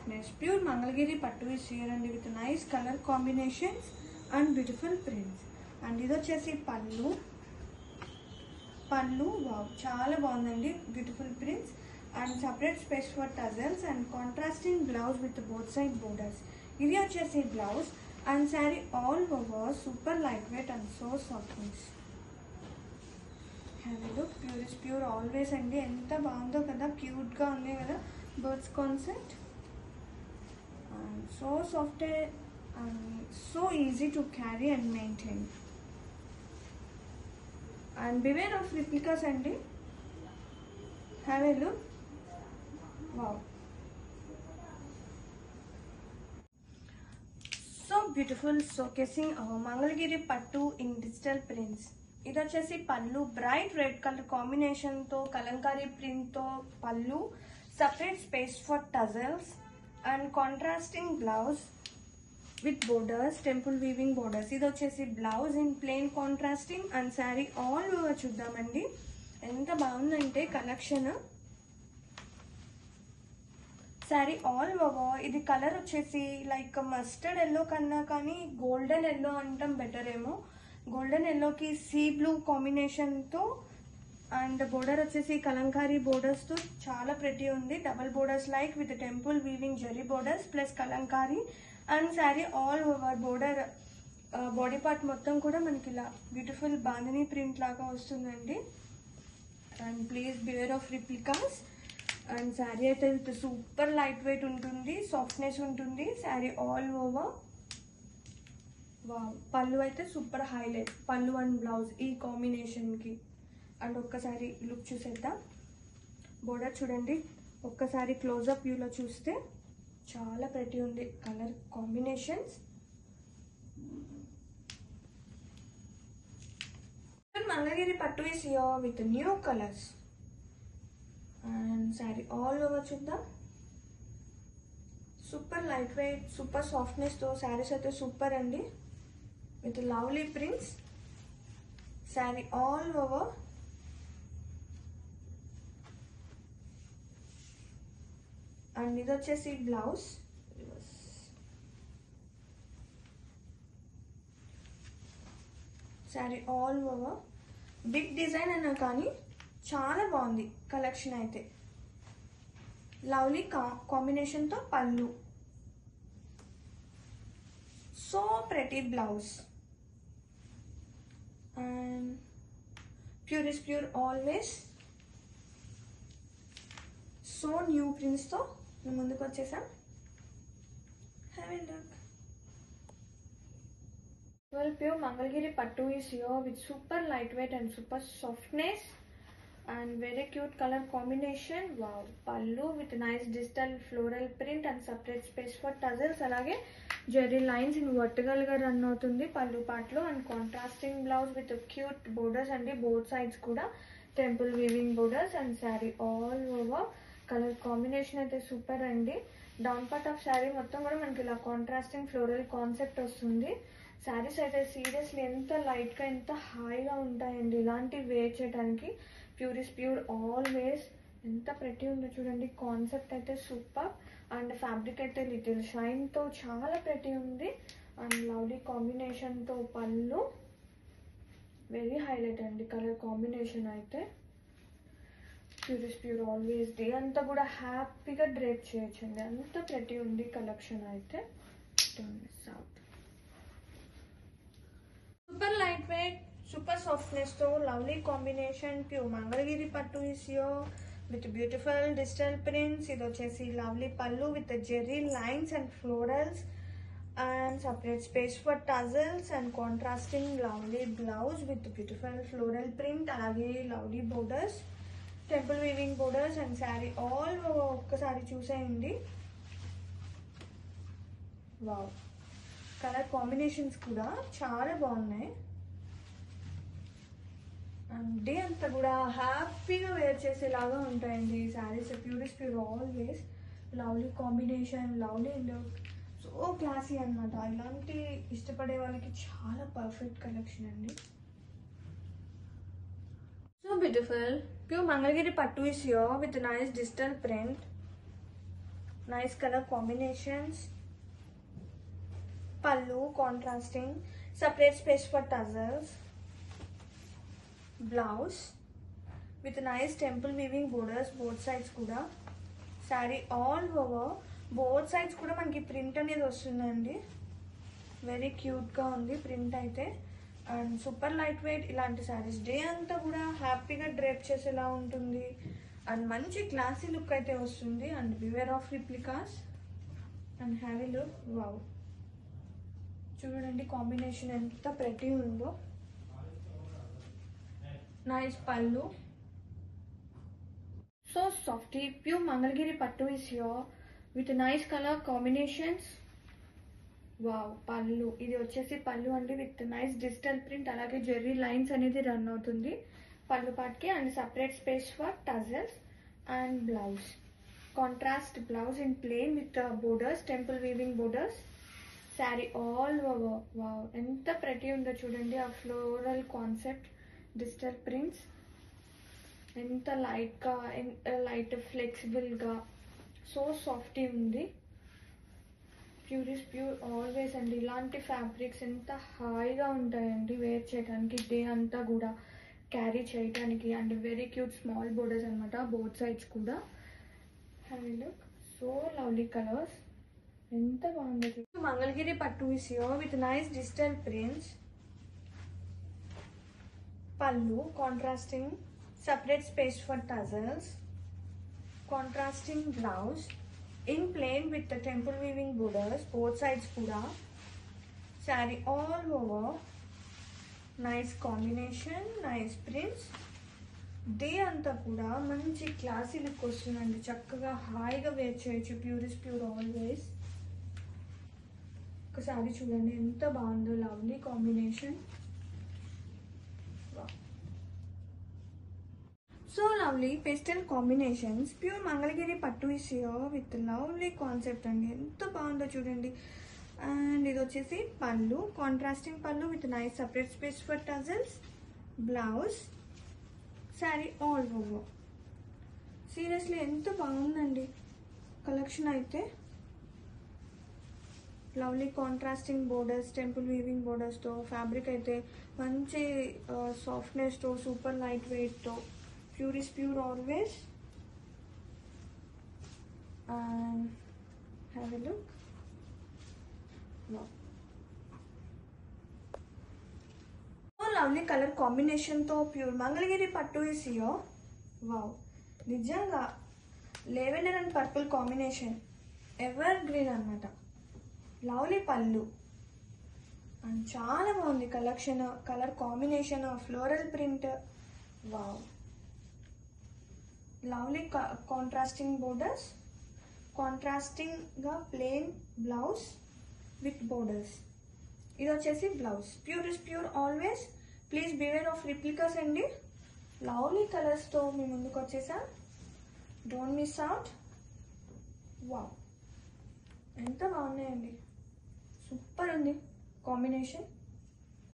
softness. Pure Mangalgiri Pattu is here and with nice color combinations and beautiful prints. And ఇది వచ్చేసి పళ్ళు పళ్ళు wow చాలా బాగుందండి beautiful prints and separate space for tassels and contrasting blouse with both side borders ఇది వచ్చేసి blouse and sari all over super light weight and so softness have look pure is pure always అండి ఎంత బాగుందో కదా క్యూట్గా ఉంది కదా birds concept and so soft and so easy to carry and maintain and beware of replicas అండి have a look wow so beautiful showcasing Mangalagiri పట్టు in digital prints ఇది వచ్చేసి పళ్ళు బ్రైట్ రెడ్ కలర్ కాంబినేషన్తో కలంకారీ ప్రింట్తో పళ్ళు separate space for tassels and contrasting blouse with borders temple weaving borders ఇది వచ్చేసి blouse in plain contrasting and sari all over చూద్దామండి ఎంత బాగుందంటే కలెక్షన్ శారీ ఆల్ ఓవర్ ఇది కలర్ వచ్చేసి లైక్ మస్టర్డ్ ఎల్లో కన్నా కానీ గోల్డెన్ ఎల్లో అంటాం బెటర్ ఏమో గోల్డెన్ ఎల్లోకి సీ బ్లూ కాంబినేషన్తో అండ్ బోర్డర్ వచ్చేసి కలంకారీ బోర్డర్స్తో చాలా ప్రతి ఉంది double borders like with temple weaving zari borders plus Kalamkari and sari all over border body part మొత్తం కూడా మనకి ఇలా బ్యూటిఫుల్ బాందిని ప్రింట్ లాగా వస్తుందండి and please beware of replicas and sari అయితే విత్ సూపర్ లైట్ వెయిట్ ఉంటుంది సాఫ్ట్నెస్ ఉంటుంది శారీ ఆల్ ఓవర్ వావ్ పళ్ళు అయితే సూపర్ హైలైట్ పళ్ళు అండ్ బ్లౌజ్ ఈ కాంబినేషన్కి అండ్ ఒక్కసారి లుక్ చూసేద్దాం బోర్డర్ చూడండి ఒక్కసారి క్లోజప్ వ్యూలో చూస్తే చాలా ప్రతి ఉంది కలర్ కాంబినేషన్స్ మంగళగిరి పట్టు is here with new colours and sari all over చూద్దాం సూపర్ లైట్ వెయిట్ సూపర్ సాఫ్ట్నెస్తో శారీస్ అయితే సూపర్ అండి with lovely prints sari all over and ఇది వచ్చేసి blouse sari all over big design అన్నా కానీ చాలా బాగుంది కలెక్షన్ అయితే లవ్లీ కా కాంబినేషన్తో పళ్ళు so pretty blouse and pure is pure always so new ప్రింట్స్తో మేము ముందుకు వచ్చేసాం have a look Well, pure Mangalgiri Pattu is here with super lightweight and super softness and very cute color combination. Wow, pallu with nice digital floral print and separate space for tassels. అలాగే zari lines in vertical గా run అవుతుంది పళ్ళు పాటలో and contrasting blouse with cute borders అండి both sides కూడా temple weaving borders and sari all over colour combination అయితే super అండి down part of sari మొత్తం కూడా మనకి ఇలా కాంట్రాస్టింగ్ ఫ్లోరల్ కాన్సెప్ట్ వస్తుంది శారీస్ అయితే సీరియస్లీ ఎంత లైట్గా ఎంత హాయిగా ఉంటాయండి ఇలాంటివి వేర్ చేయడానికి ప్యూర్ ఇస్ ప్యూర్ ఆల్వేస్ ఎంత ప్రతి ఉందో చూడండి కాన్సెప్ట్ అయితే సూపర్ అండ్ ఫ్యాబ్రిక్ అయితే లిటిల్ షైన్తో చాలా ప్రతి ఉంది అండ్ లవ్లీ కాంబినేషన్తో పళ్ళు వెరీ హైలైట్ అండి కలర్ కాంబినేషన్ అయితే pure is pure always day అంతా కూడా హ్యాపీగా డ్రేప్ చేయొచ్చండి అంత ప్రతి ఉంది కలెక్షన్ అయితే miss out super light weight super softness తో లవ్లీ కాంబినేషన్ ప్యూర్ మంగళగిరి పట్టు ఇస్ యో విత్ బ్యూటిఫుల్ డిజిటల్ ప్రింట్స్ ఇది వచ్చేసి లవ్లీ పళ్ళు with zari lines and florals and separate space for tassels and contrasting lovely blouse with beautiful floral print అలాగే lovely borders temple weaving borders and sari all ఒక్కసారి చూసేయండి wow colour combinations కూడా చాలా బాగున్నాయి and day అంతా కూడా హ్యాపీగా వేర్ చేసేలాగా ఉంటాయండి ఈ saris pure is pure always lovely combination lovely look so classy అనమాట ఇలాంటి ఇష్టపడే వాళ్ళకి చాలా పర్ఫెక్ట్ కలెక్షన్ అండి సో బ్యూటిఫుల్ ప్యూర్ మంగళగిరి పట్టు is here with nice digital print nice colour combinations పళ్ళు contrasting separate space for tassels blouse with nice temple weaving borders both sides కూడా sari all over both sides కూడా మనకి print అనేది వస్తుందండి very క్యూట్గా ఉంది print అయితే అండ్ సూపర్ లైట్ వెయిట్ ఇలాంటి శారీస్ డే అంతా కూడా హ్యాపీగా డ్రేప్ చేసేలా ఉంటుంది అండ్ మంచి క్లాసీ లుక్ అయితే వస్తుంది and beware of replicas and heavy look wow చూడండి కాంబినేషన్ ఎంత ప్రతి ఉందో నైస్ పళ్ళు సో సాఫ్ట్ ప్యూర్ మంగళగిరి పట్టు is your with nice colour combinations wow పళ్ళు ఇది వచ్చేసి పళ్ళు అండి విత్ నైస్ డిజిటల్ ప్రింట్ అలాగే జెర్రీ లైన్స్ అనేది రన్ అవుతుంది పళ్ళు పాటికి and separate space for tassels and blouse contrast blouse in plain with borders temple weaving borders sari all over wow ఎంత ప్రతి ఉందో చూడండి ఆ ఫ్లోరల్ కాన్సెప్ట్ డిజిటల్ ప్రింట్స్ ఎంత లైట్గా లైట్ ఫ్లెక్సిబుల్గా సో సాఫ్టీ ఉంది ప్యూర్ ఇస్ ప్యూర్ ఆల్వేస్ అండి ఇలాంటి ఫ్యాబ్రిక్స్ ఎంత హాయిగా ఉంటాయండి వేర్ చేయడానికి డే అంతా కూడా క్యారీ చేయడానికి and very cute small borders అనమాట బోత్ సైడ్స్ కూడా have look so lovely colours ఎంత బాగుంది మంగళగిరి పట్టు is with nice digital prints పళ్ళు contrasting separate space for tassels, contrasting blouse, in plain with the temple weaving borders, both sides kuda, saree all over, nice combination, nice prints. Day అంతా కూడా మంచి classy look వస్తుందండి చక్కగా హాయిగా wear చేయొచ్చు pure is pure always ఒకసారి చూడండి ఎంత బాగుందో lovely combination so lovely pastel combinations pure Mangalagiri పట్టు ఇసియో విత్ లవ్లీ కాన్సెప్ట్ అండి ఎంత బాగుందో చూడండి అండ్ ఇది వచ్చేసి పళ్ళు కాంట్రాస్టింగ్ పళ్ళు with nice separate space for tassels blouse sari all over seriously ఎంత బాగుందండి కలెక్షన్ అయితే lovely contrasting borders temple weaving బోర్డర్స్తో ఫ్యాబ్రిక్ అయితే మంచి సాఫ్ట్నెస్తో సూపర్ లైట్ వెయిట్తో pure is pure always and have a look lovely colour కాంబినేషన్తో ప్యూర్ మంగళగిరి పట్టు ఇస్ యో వావ్ నిజంగా lavender and purple combination evergreen అనమాట లవ్లీ పళ్ళు అండ్ చాలా బాగుంది collection colour combination floral print wow lovely contrasting borders కాంట్రాస్టింగ్గా ప్లెయిన్ బ్లౌజ్ విత్ బోర్డర్స్ ఇది వచ్చేసి blouse pure is pure always please beware of replicas అండి lovely కలర్స్తో మీ ముందుకు వచ్చేసా డోంట్ మిస్ అవుట్ వావ్ ఎంత బాగున్నాయండి సూపర్ ఉంది కాంబినేషన్